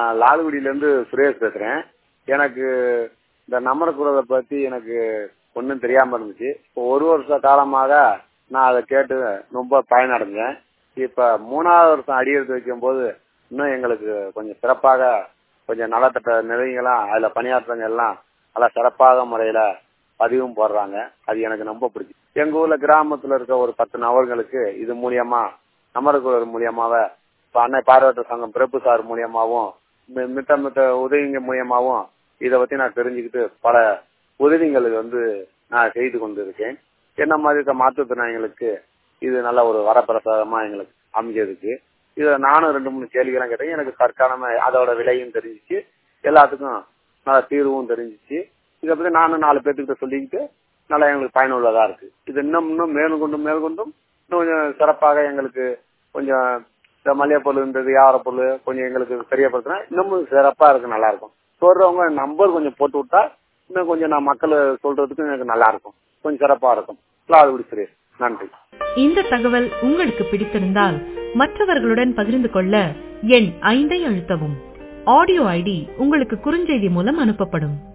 நான் லால்குடியிலேருந்து சுரேஷ் பேசுகிறேன் எனக்கு இந்த நம்பர் பற்றி எனக்கு ஒன்றும் தெரியாமல் இருந்துச்சு இப்போ ஒரு வருஷ காலமாக நான் அதை கேட்டு ரொம்ப பயனடைஞ்சேன் இப்போ மூணாவது வருஷம் அடியெடுத்து வைக்கும்போது இன்னும் எங்களுக்கு கொஞ்சம் சிறப்பாக கொஞ்சம் நலத்திட்ட நிலையங்களாம் அதில் பணியாற்றுறவங்க எல்லாம் நல்லா சிறப்பாக முறையில் பதிவும் போடுறாங்க அது எனக்கு ரொம்ப பிடிக்கும் எங்கள் ஊரில் கிராமத்தில் இருக்க ஒரு பத்து நபர்களுக்கு இது மூலியமா நம்பர் மூலியமாக இப்போ அன்னை பார்வையற்ற சங்கம் பிரபு சார் மூலியமாகவும் மி- மித்த மித்த உதவிங்க மூலியமாகவும் இதை பற்றி நான் தெரிஞ்சுக்கிட்டு பல உதவிகள் வந்து நான் செய்து கொண்டு இருக்கேன் என்ன மாதிரி இருக்க மாற்றுத்திறனாளிகளுக்கு இது நல்ல ஒரு வரப்பிரசாதமா எங்களுக்கு அமைஞ்சதுக்கு இதுல நானும் ரெண்டு மூணு கேள்விகள்லாம் கேட்டேன் எனக்கு தற்காலமா அதோட விலையும் தெரிஞ்சிச்சு எல்லாத்துக்கும் நல்ல தீர்வும் தெரிஞ்சிச்சு இதை பத்தி நானும் நாலு பேர்த்துக்கிட்ட சொல்லிக்கிட்டு நல்லா எங்களுக்கு பயனுள்ளதா இருக்கு இது இன்னும் இன்னும் மேலும் கொண்டும் மேலும் கொண்டும் இன்னும் கொஞ்சம் சிறப்பாக எங்களுக்கு கொஞ்சம் இந்த மல்லிகை பொருள் இந்த வியாபார பொருள் கொஞ்சம் எங்களுக்கு தெரியப்படுத்தினா இன்னமும் சிறப்பா இருக்கு நல்லா இருக்கும் சொல்றவங்க நம்பர் கொஞ்சம் போட்டு விட்டா இன்னும் கொஞ்சம் நான் மக்கள் சொல்றதுக்கு எனக்கு நல்லா இருக்கும் கொஞ்சம் சிறப்பா இருக்கும் லால்குடி சுரேஷ் நன்றி இந்த தகவல் உங்களுக்கு பிடித்திருந்தால் மற்றவர்களுடன் பகிர்ந்து கொள்ள எண் ஐந்தை அழுத்தவும் ஆடியோ ஐடி உங்களுக்கு குறுஞ்செய்தி மூலம் அனுப்பப்படும்